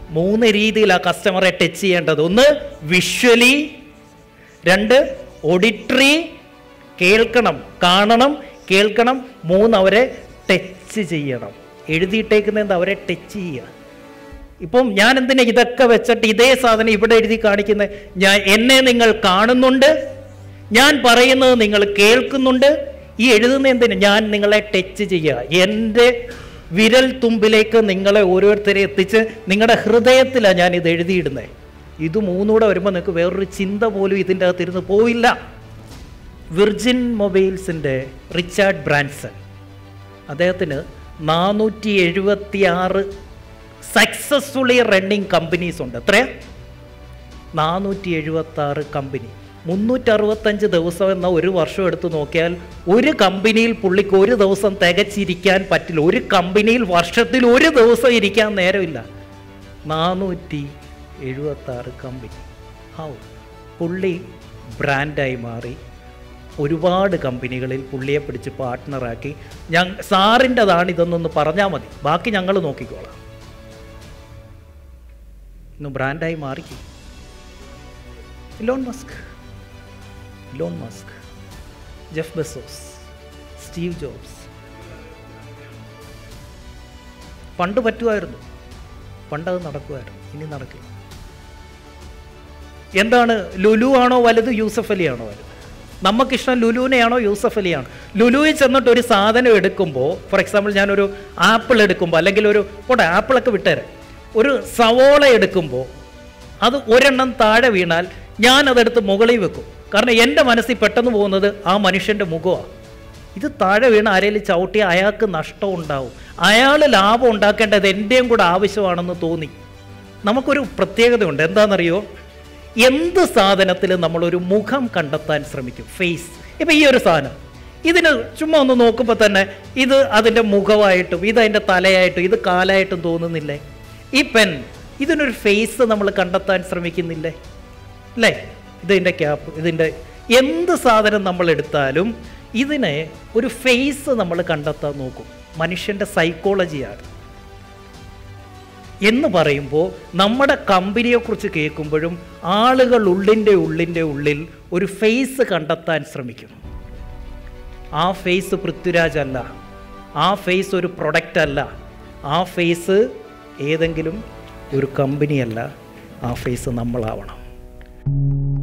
മൂന്ന് രീതിയിലാണ് കസ്റ്റമറെ ടച്ച് ചെയ്യേണ്ടത് ഒന്ന് വിഷ്വലി രണ്ട് ഓഡിറ്ററി കേൾക്കണം കാണണം കേൾക്കണം മൂന്ന് അവരെ ടച്ച് ചെയ്യണം എഴുതിയിട്ടേക്കുന്ന എന്താ അവരെ ടച്ച് ചെയ്യുക ഇപ്പം ഞാൻ എന്തിനാ ഇതൊക്കെ വെച്ചിട്ട് ഇതേ സാധനം ഇവിടെ എഴുതി കാണിക്കുന്നത് ഞാൻ എന്നെ നിങ്ങൾ കാണുന്നുണ്ട് ഞാൻ പറയുന്നത് നിങ്ങൾ കേൾക്കുന്നുണ്ട് ഈ എഴുതുന്ന എന്തിന് ഞാൻ നിങ്ങളെ ടച്ച് ചെയ്യുക എൻ്റെ വിരൽ തുമ്പിലേക്ക് നിങ്ങളെ ഓരോരുത്തരെ എത്തിച്ച് നിങ്ങളുടെ ഹൃദയത്തിലാണ് ഞാൻ ഇത് എഴുതിയിടുന്നത് ഇത് മൂന്നൂടെ വരുമ്പോൾ നിങ്ങൾക്ക് വേറൊരു ചിന്ത പോലും ഇതിൻ്റെ അകത്തിരുന്ന് പോയില്ല വിർജിൻ മൊബൈൽസിൻ്റെ റിച്ചാർഡ് ബ്രാൻസൺ അദ്ദേഹത്തിന് നാനൂറ്റി എഴുപത്തി ആറ് സക്സസ്ഫുള്ളി റണ്ണിങ് കമ്പനീസ് ഉണ്ട് എത്രയാ നാനൂറ്റി എഴുപത്തി ആറ് കമ്പനി മുന്നൂറ്ററുപത്തഞ്ച് ദിവസം എന്ന ഒരു വർഷം എടുത്ത് നോക്കിയാൽ ഒരു കമ്പനിയിൽ പുള്ളിക്ക് ഒരു ദിവസം തികച്ചിരിക്കാൻ പറ്റില്ല ഒരു കമ്പനിയിൽ വർഷത്തിൽ ഒരു ദിവസം ഇരിക്കാൻ നേരമില്ല നാനൂറ്റി എഴുപത്തി ആറ് കമ്പനി ഹൗ പുള്ളി ബ്രാൻഡായി മാറി ഒരുപാട് കമ്പനികളിൽ പുള്ളിയെ പിടിച്ച് പാർട്ട്ണറാക്കി ഞാൻ സാറിൻ്റെതാണ് ഇതെന്നൊന്ന് പറഞ്ഞാൽ മതി ബാക്കി ഞങ്ങൾ നോക്കിക്കോളാം ഇന്ന് ബ്രാൻഡായി മാറിക്കും Elon Musk Elon Musk Jeff Bezos Steve Jobs പണ്ട് പറ്റുമായിരുന്നു പണ്ടത് നടക്കുമായിരുന്നു ഇനി നടക്കില്ല എന്താണ് ലുലു ആണോ വലുത് യൂസഫ് അലി ആണോ വലുത് നമുക്കിഷ്ടം ലുലുവിനെയാണോ യൂസഫ് അലിയാണോ ലുലുവിൽ ചെന്നിട്ട് ഒരു സാധനം എടുക്കുമ്പോൾ ഫോർ എക്സാമ്പിൾ ഞാനൊരു ആപ്പിൾ എടുക്കുമ്പോൾ അല്ലെങ്കിൽ ഒരു പോട്ടെ ആപ്പിളൊക്കെ വിട്ടേരെ ഒരു സവോള എടുക്കുമ്പോൾ അത് ഒരെണ്ണം താഴെ വീണാൽ ഞാനതെടുത്ത് മുകളിൽ വെക്കും കാരണം എൻ്റെ മനസ്സിൽ പെട്ടെന്ന് പോകുന്നത് ആ മനുഷ്യൻ്റെ മുഖമാണ് ഇത് താഴെ വീണ് ആരെങ്കിലും ചവിട്ടി അയാൾക്ക് നഷ്ടം ഉണ്ടാവും അയാൾ ലാഭം ഉണ്ടാക്കേണ്ടത് എൻ്റെയും കൂടെ ആവശ്യമാണെന്ന് തോന്നി നമുക്കൊരു പ്രത്യേകതയുണ്ട് എന്താണെന്നറിയോ എന്ത് സാധനത്തിൽ നമ്മളൊരു മുഖം കണ്ടെത്താൻ ശ്രമിക്കും ഫേസ് ഇപ്പം ഈ ഒരു സാധനം ഇതിന് ചുമ്മാ ഒന്ന് നോക്കുമ്പോൾ തന്നെ ഇത് അതിൻ്റെ മുഖമായിട്ടും ഇത് അതിൻ്റെ തലയായിട്ടും ഇത് കാലായിട്ടും തോന്നുന്നില്ലേ ഈ പെൻ ഇതിനൊരു ഫേസ് നമ്മൾ കണ്ടെത്താൻ ശ്രമിക്കുന്നില്ലേ അല്ലേ ഇതിൻ്റെ ക്യാപ്പ് ഇതിൻ്റെ എന്ത് സാധനം നമ്മൾ എടുത്താലും ഇതിനെ ഒരു ഫേസ് നമ്മൾ കണ്ടെത്താൻ നോക്കും മനുഷ്യൻ്റെ സൈക്കോളജിയാണ് എന്ന് പറയുമ്പോൾ നമ്മുടെ കമ്പനിയെക്കുറിച്ച് കേൾക്കുമ്പോഴും ആളുകൾ ഉള്ളിൻ്റെ ഉള്ളിൻ്റെ ഉള്ളിൽ ഒരു ഫേസ് കണ്ടെത്താൻ ശ്രമിക്കും ആ ഫേസ് പൃഥ്വിരാജ് അല്ല ആ ഫേസ് ഒരു പ്രൊഡക്റ്റ് അല്ല ആ ഫേസ് ഏതെങ്കിലും ഒരു കമ്പനിയല്ല ആ ഫേസ് നമ്മളാവണം